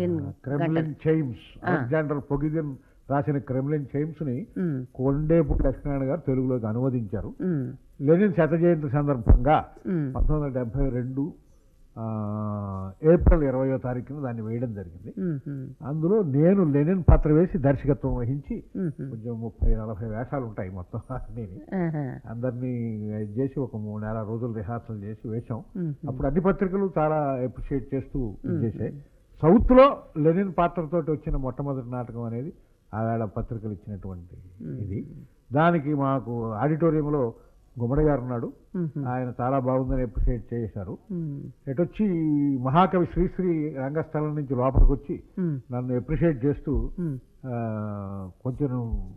Kremlin Kremlin chimes Alexander Pogodin రాసిన Kremlin chimes ని ఉమ్, కొండేపూడి లక్ష్మీనారాయణ గారు తెలుగులోకి అనువదించారు ఉమ్, లెనిన్ శత జయంతి సందర్భంగా ఉమ్, పంతొమ్మిది వందల డెబ్బై రెండు ఆ, ఏప్రిల్ ఇరవయో తారీఖున దాన్ని వేయడం జరిగింది ఉమ్, ఉమ్, అందులో నేను లెనిన్ పాత్ర వేసి దర్శకత్వం వహించి ఉమ్, ఉమ్. కొంచెం ముప్పై నలభై వేషాలు ఉంటాయి మొత్తం అన్నీ ఆహా, అందరినీ ఇది చేసి ఒక మూడు నెల రోజులు రిహార్సల్ చేసి వేశాం ఉమ్, అప్పుడు అన్ని పత్రికలు చాలా అప్రిషియేట్ చేస్తూ ఇది చేశాయి సౌత్లో లెనిన్ పాత్రతోటి వచ్చిన మొట్టమొదటి నాటకం అనేది ఆవేళ పత్రికలు ఇచ్చినటువంటి ఇది దానికి మాకు ఆడిటోరియంలో గుమ్మడి గారు ఉన్నాడు ఉమ్, ఉమ్, ఆయన చాలా బాగుందని అప్రిషియేట్ చేశారు ఉమ్, ఎటొచ్చి మహాకవి శ్రీశ్రీ రంగస్థలం నుంచి లోపలికి వచ్చి ఉమ్, నన్ను అప్రిషియేట్ చేస్తూ ఉమ్, ఆ, కొంచెం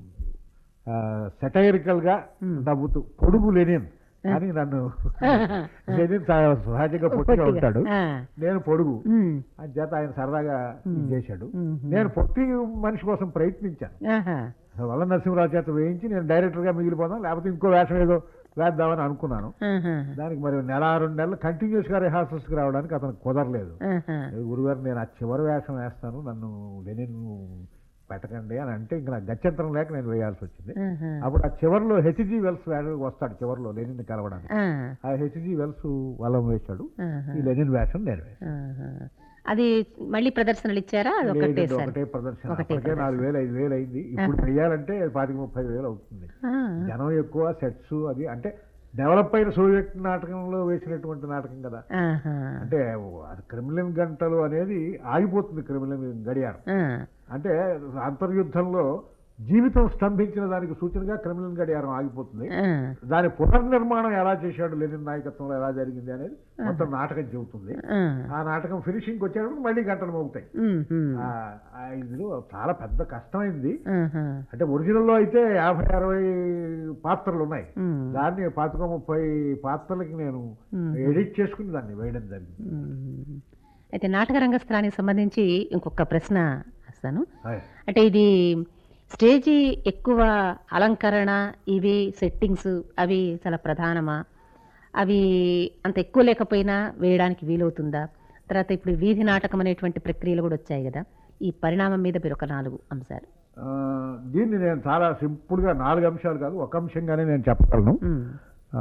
సెటైరికల్గా Hmm. నవ్వుతూ పొడుగు లెనిన్ అని నన్ను లెనిన్ చాలా సహజంగా పొట్టిగా ఉంటాడు ఆ, నేను పొడుగు ఉమ్, అని చేత ఆయన సరదాగా ఇది చేశాడు ఉమ్, నేను పొట్టి మనిషి కోసం ప్రయత్నించాను ఆహా, వల్ల నరసింహరావు చేత వేయించి నేను డైరెక్టర్గా మిగిలిపోదాం లేకపోతే ఇంకో వేషం ఏదో వేద్దామని అనుకున్నాను ఆహా, దానికి మరి నెల రెండు నెలలు కంటిన్యూస్గా రిహార్సల్స్కి రావడానికి అతనికి కుదరలేదు ఆహా, ఏ గురుగారు నేను ఆ చివరి వేషం వేస్తాను నన్ను లెనిన్ పెట్టకండి అని అంటే ఇంకా నాకు గత్యంతరం లేక నేను వేయాల్సి వచ్చింది ఆహా, అప్పుడు ఆ చివరిలో హెచ్జి వెల్స్ వేడ- వస్తాడు చివరిలో లెనిన్ కలవడానికి ఆ, ఆ హెచ్జి వెల్స్ వలం వేశాడు ఆహా, ఈ లెనిన్ వేషం నేను వేశాను ఆహా. అది మళ్ళీ ప్రదర్శనలు ఇచ్చారా అది ఒకటే లేదండి, సార్ ఒకటే ప్రదర్శన ఒకటే అప్పటికే నాలుగు వేలు ఐదు వేలు అయింది ఇప్పుడు వెయ్యాలంటే పాతిక ముప్పై వేలు అవుతుంది ఆ, జనం ఎక్కువ సెట్స్ అది అంటే డెవలప్ అయిన సోవియట్ నాటకంలో వేసినటువంటి నాటకం కదా ఆహా, అంటే అది క్రిమిలిన్ గంటలు అనేది ఆగిపోతుంది క్రిమిలిన్ గడియారం ఆ, అంటే అంతర్యుద్ధంలో జీవితం స్తంభించిన దానికి సూచనగా క్రిమినల్ గడియారం ఆగిపోతుంది ఆ, దాని పునర్నిర్మాణం ఎలా చేశాడు లెనిన్ నాయకత్వంలో ఎలా జరిగింది అనేది మొత్తం నాటకం చెబుతుంది ఆ, ఆ నాటకం ఫినిషింగ్ వచ్చేటప్పుడు మళ్ళీ గంటలు మోగుతాయి ఉమ్, ఉమ్, ఆ- ఆ ఇందులో చాలా పెద్ద కష్టమైంది ఆహా, అంటే ఒరిజినల్లో అయితే యాభై అరవై పాత్రలు ఉన్నాయి ఉమ్, దాన్ని పాతిక ముప్పై పాత్రలకి నేను ఉమ్. ఎడిట్ చేసుకుని దాన్ని వేయడం జరిగింది ఉమ్. అయితే నాటక రంగస్థలానికి సంబంధించి ఇంకొక ప్రశ్న వస్తాను హాయ్. అంటే ఇది స్టేజీ ఎక్కువ అలంకరణ ఇవి సెట్టింగ్స్ అవి చాలా ప్రధానమా అవి అంత ఎక్కువ లేకపోయినా వేయడానికి వీలవుతుందా తర్వాత ఇప్పుడు వీధి నాటకం అనేటువంటి ప్రక్రియలు కూడా వచ్చాయి కదా ఈ పరిణామం మీద మీరు ఒక నాలుగు అంశాలు ఆ, దీన్ని నేను చాలా సింపుల్గా నాలుగు అంశాలు కాదు ఒక అంశంగానే నేను చెప్పగలను ఉమ్, ఆ,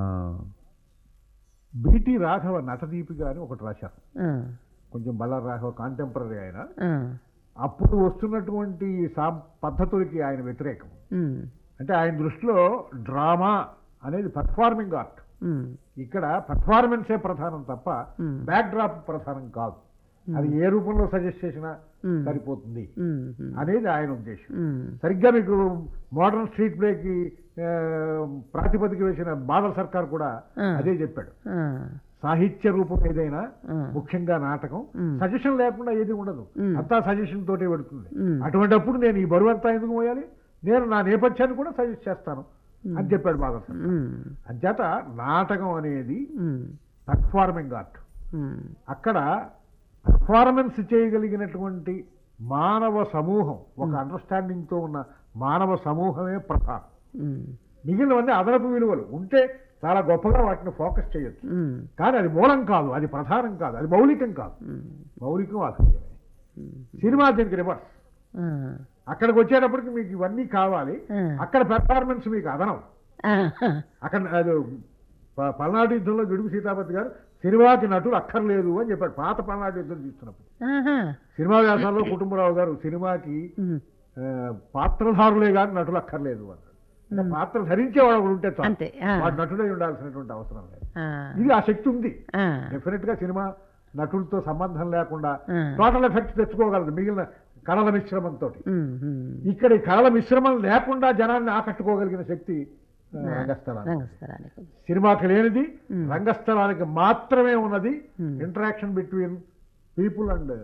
బీటీ రాఘవ నటదీపిక అని ఒకటి రాశారు ఆ, కొంచెం బల్లార రాఘవ కాంటెంపరీ ఆయన ఆ, అప్పుడు వస్తున్నటువంటి సా పద్ధతులకి ఆయన వ్యతిరేకం ఉమ్, అంటే ఆయన దృష్టిలో డ్రామా అనేది పర్ఫార్మింగ్ ఆర్ట్ ఉమ్, ఇక్కడ పర్ఫార్మెన్సే ప్రధానం తప్ప ఉమ్, బ్యాక్ డ్రాప్ ప్రధానం కాదు అది ఏ రూపంలో సజెస్ట్ చేసినా ఉమ్, సరిపోతుంది ఉమ్, ఉమ్, అనేది ఆయన ఉద్దేశం ఉమ్, సరిగ్గా మీకు మోడర్న్ స్ట్రీట్ బ్రేక్ ప్రాతిపదిక వేసిన బాదల్ సర్కార్ కూడా ఆ. అదే చెప్పాడు ఆ, సాహిత్య రూపం ఏదైనా ఆ, ముఖ్యంగా నాటకం మ్. సజెషన్ లేకుండా ఏది ఉండదు మ్. అంతా సజెషన్ తోటే పెడుతుంది మ్. అటువంటిప్పుడు నేను ఈ బరువు అంతా ఎందుకు మోయాలి నేను నా నేపథ్యాన్ని కూడా సజెస్ట్ చేస్తాను అని చెప్పాడు బాగా ఉమ్, అంచేత నాటకం అనేది ఉమ్, పర్ఫార్మింగ్ ఆర్ట్ ఉమ్, అక్కడ పర్ఫార్మెన్స్ చేయగలిగినటువంటి మానవ సమూహం ఒక అండర్స్టాండింగ్ తో ఉన్న మానవ సమూహమే ప్రధానం ఉమ్, మిగిలినవన్నీ అదనపు విలువలు ఉంటే చాలా గొప్పగా వాటిని ఫోకస్ చేయొచ్చు ఉమ్, కానీ అది మూలం కాదు అది ప్రధానం కాదు అది మౌలికం కాదు ఉమ్, మౌలికం అసహ్యమే ఉమ్, సినిమా దీనికి రివర్స్ ఆ, అక్కడికి వచ్చేటప్పటికి మీకు ఇవన్నీ కావాలి ఆ, అక్కడ పెర్ఫార్మెన్స్ మీకు అదనం ఆ, అక్కడ అది ప- పల్నాడు యుద్ధంలో గిడుగు సీతాపతి గారు సినిమాకి నటులు అక్కర్లేదు అని చెప్పాడు పాత పల్నాడు యుద్ధం తీస్తున్నప్పుడు ఆహా, సినిమా వ్యాసాల్లో కుటుంబరావు గారు సినిమాకి ఉమ్, ఆ, పాత్రధారులే కానీ నటులు అక్కర్లేదు అన్నాడు అంటే పాత్ర ధరించేవాడు ఒకడు ఉంటే చాలు అంతే ఆ, వాడు నటుడై ఉండాల్సినటువంటి అవసరం లేదు ఆ, ఇది ఆ శక్తి ఉంది ఆ, డెఫినెట్ గా సినిమా నటులతో సంబంధం లేకుండా ఆ, టోటల్ ఎఫెక్ట్ తెచ్చుకోగలదు మిగిలిన కళల మిశ్రమంతో ఉమ్, ఉమ్, ఇక్కడ ఈ కళల మిశ్రమం లేకుండా జనాన్ని ఆకట్టుకోగలిగిన శక్తి ఆ, రంగస్థలానికి రంగస్థలానికి సినిమాకి లేనిది మ్. రంగస్థలానికి మాత్రమే ఉన్నది మ్. Interaction between people and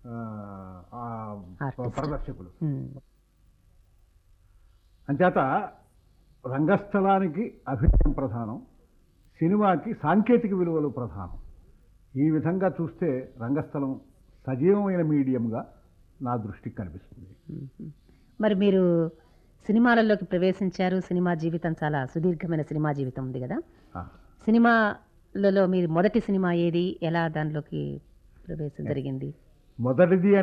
Artist. ప్రదర్శకులు ఉమ్, అంచేత రంగస్థలానికి అభినయం ప్రధానం సినిమాకి సాంకేతిక విలువలు ప్రధానం ఈ విధంగా చూస్తే రంగస్థలం సజీవమైన మీడియంగా నా దృష్టికి కనిపిస్తుంది ఉమ్, ఉమ్. మరి మీరు సినిమాలలోకి ప్రవేశించారు సినిమా జీవితం చాలా సుదీర్ఘమైన సినిమా జీవితం ఉంది కదా ఆ. సినిమాలలో మీరు మొదటి సినిమా ఏది ఎలా దానిలోకి ప్రవేశం జరిగింది మొదటిది